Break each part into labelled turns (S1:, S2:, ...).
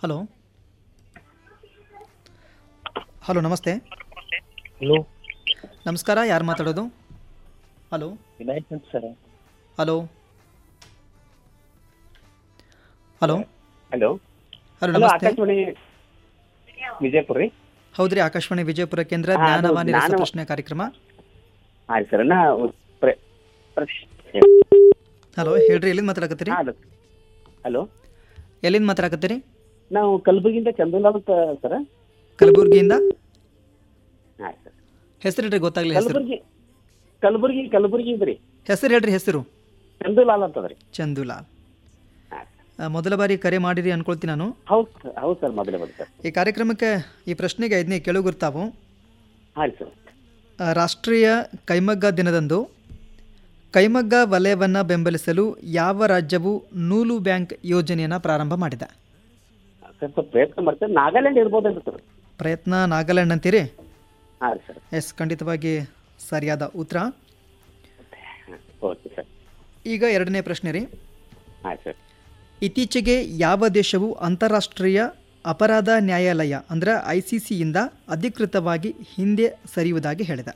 S1: Hello hello ನಮಸ್ತೆ
S2: hello
S1: ನಮಸ್ಕಾರ ಯಾರು ಮಾತಾಡೋದು ಹಲೋ
S2: ವಿನಾಯಕ್ ಅಂತ sir
S1: hello hello
S2: hello
S1: hello
S2: hello
S1: ನಮಸ್ತೆ
S2: ಆಕಾಶವಾಣಿ ವಿಜಯಪುರ ರೀ
S1: ಹೌದ್ರಿ ಆಕಾಶವಾಣಿ ವಿಜಯಪುರ ಕೇಂದ್ರ
S2: ಹಾ, ಅದು
S1: ಜ್ಞಾನವಾಣಿ
S2: ಜ್ಞಾನ-
S1: ರಸಪ್ರಶ್ನೆ ಕಾರ್ಯಕ್ರಮ
S2: ಹಾಂ ಸರ್ ನಾ ಪ್ರ- ಪ್ರಶ್-
S1: ಹಲೋ ಹೇಳ್ರಿ ಎಲ್ಲಿಂದ ಮಾತಾಡಕತ್ತೀರಿ
S2: ಹಾ, ಅದು ಹಲೋ
S1: ಎಲ್ಲಿಂದ ಮಾತಾಡಕತ್ತೀರಿ
S2: ನಾವು ಕಲಬುರಗಿಯಿಂದ ಚಂದೂಲಾಲ್ ಅಂತ ಸರ್
S1: ಕಲಬುರಗಿಯಿಂದ
S2: ಹಾಂ ಸರ್
S1: ಹೆಸರು ಹೇಳ್ರಿ ಗೊತ್ತಾಗ್ಲಿ ಹೆಸರು
S2: ಕಲಬುರಗಿ ಕಲಬುರಗಿ ಕಲಬುರಗಿ ರೀ
S1: ಹೆಸರು ಹೇಳ್ರಿ ಹೆಸರು
S2: ಚಂದೂಲಾಲ್ ಅಂತದ ರೀ
S1: ಚಂದುಲಾಲ್
S2: ಹಾಂ
S1: ಆ, ಮೊದಲ ಬಾರಿ ಕರೆ ಮಾಡಿರಿ ಅನ್ಕೊಳ್ತೀನಿ ನಾನು
S2: ಹೌದು ಸರ್ ಹೌದು ಸರ್ ಮೊದಲೇ ಬಂದು ಸರ್
S1: ಈ ಕಾರ್ಯಕ್ರಮಕ್ಕೆ ಈ ಪ್ರಶ್ನೆಗೆ ಐದನೇ ಕೆಳಗುರ್ತಾವು
S2: ಹಾಂ ರೀ ಸರ್
S1: ಆ, ರಾಷ್ಟ್ರೀಯ ಕೈಮಗ್ಗ ದಿನದಂದು ಕೈಮಗ್ಗ ವಲಯವನ್ನು ಬೆಂಬಲಿಸಲು ಯಾವ ರಾಜ್ಯವು ನೂಲು ಬ್ಯಾಂಕ್ ಯೋಜನೆಯನ್ನು ಪ್ರಾರಂಭ ಮಾಡಿದೆ
S2: ಸರ್ ಸ್ವಲ್ಪ ಪ್ರಯತ್ನ ಮಾಡ್ತಾರೆ ನಾಗಾಲ್ಯಾಂಡ್ ಇರ್ಬೋದೇನ್ರಿ ಸರ್
S1: ಪ್ರಯತ್ನ ನಾಗಾಲ್ಯಾಂಡ್ ಅಂತೀರಿ
S2: ಹಾಂ ರೀ ಸರ್
S1: ಎಸ್ ಖಂಡಿತವಾಗಿ ಸರಿಯಾದ ಉತ್ತರ
S2: ಓಕೆ ಸರ್
S1: ಈಗ ಎರಡನೇ ಪ್ರಶ್ನೆ ರೀ
S2: ಹಾಂ ಸರ್
S1: ಇತ್ತೀಚೆಗೆ ಯಾವ ದೇಶವು ಅಂತಾರಾಷ್ಟ್ರೀಯ ಅಪರಾಧ ನ್ಯಾಯಾಲಯ ಅಂದರೆ ಐ ಸಿ ಸಿಯಿಂದ ಅಧಿಕೃತವಾಗಿ ಹಿಂದೆ ಸರಿಯುವುದಾಗಿ ಹೇಳಿದೆ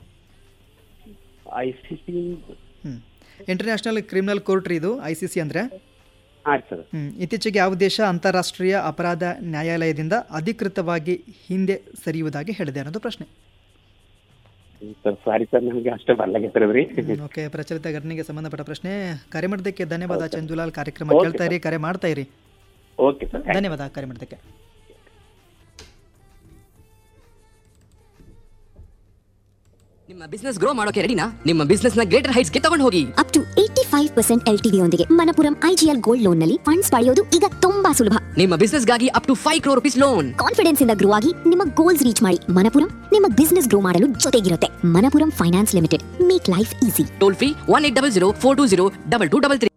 S2: ಐ ಸಿ ಸಿ
S1: ಹ್ಞೂ ಇಂಟರ್ನ್ಯಾಷನಲ್ ಕ್ರಿಮಿನಲ್ ಕೋರ್ಟ್ ರೀ ಇದು ಐ ಸಿ ಸಿ ಅಂದರೆ
S2: ಹಾಂ ರೀ ಸರ್
S1: ಹ್ಮ್. ಇತ್ತೀಚೆಗೆ ಯಾವ ದೇಶ ಅಂತಾರಾಷ್ಟ್ರೀಯ ಅಪರಾಧ ನ್ಯಾಯಾಲಯದಿಂದ ಅಧಿಕೃತವಾಗಿ ಹಿಂದೆ ಸರಿಯುವುದಾಗಿ ಹೇಳಿದೆ ಅನ್ನೋದು ಪ್ರಶ್ನೆ
S2: ಸರ್ ಸಾರಿ ಸರ್ ನಮಗೆ ಅಷ್ಟೇ ಬರ್ಲಾಗೈತ್ರಿ
S1: ಹ್ಮ್, ಓಕೆ ಪ್ರಚಲಿತ ಘಟನೆಗೆ ಸಂಬಂಧಪಟ್ಟ ಪ್ರಶ್ನೆ ಕರೆ ಮಾಡಿದ್ದಕ್ಕೆ ಧನ್ಯವಾದ ಚಂದುಲಾಲ್ ಕಾರ್ಯಕ್ರಮ
S2: ಓಕೆ
S1: ಕೇಳ್ತಾ ಇರಿ ಕರೆ ಮಾಡ್ತಾ ಇರಿ
S2: ಓಕೆ ಸರ್
S1: ಧನ್ಯವಾದ ಕರೆ ಮಾಡಿದ್ದಕ್ಕೆ
S3: ನಿಮ್ಮ ಬಿಸ್ನೆಸ್ ಗ್ರೋ ಮಾಡೋಕೆ ರೆಡಿನಾ ನಿಮ್ಮ ಬಿಸ್ನೆಸ್ ನ ಗ್ರೇಟರ್ ಹೈಟ್ಸ್ ಗೆ ತಗೊಂಡು ಹೋಗಿ
S4: up to eighty five percent L T ಯೊಂದಿಗೆ ಮನಪುರಂ ಐಜಿಎಲ್ ಗೋಲ್ಡ್ ಲೋನ್ ನಲ್ಲಿ ಫಂಡ್ಸ್ ಪಡೆಯೋದು ಈಗ ತುಂಬಾ ಸುಲಭ
S3: ನಿಮ್ಮ ಬಿಸ್ನೆಸ್ ಗಾಗಿ up to five crore rupees loan
S4: confidence ಇಂದ ಗ್ರೋ ಆಗಿ ನಿಮ್ಮ ಗೋಲ್ಸ್ ರೀಚ್ ಮಾಡಿ ಮನಪುರಂ ನಿಮ್ಮ ಬಿಸ್ನೆಸ್ ಗ್ರೋ ಮಾಡಲು ಜೊತೆಗಿರುತ್ತೆ Manappuram finance limited make life easy
S3: toll free one eight double zero four two zero double two double three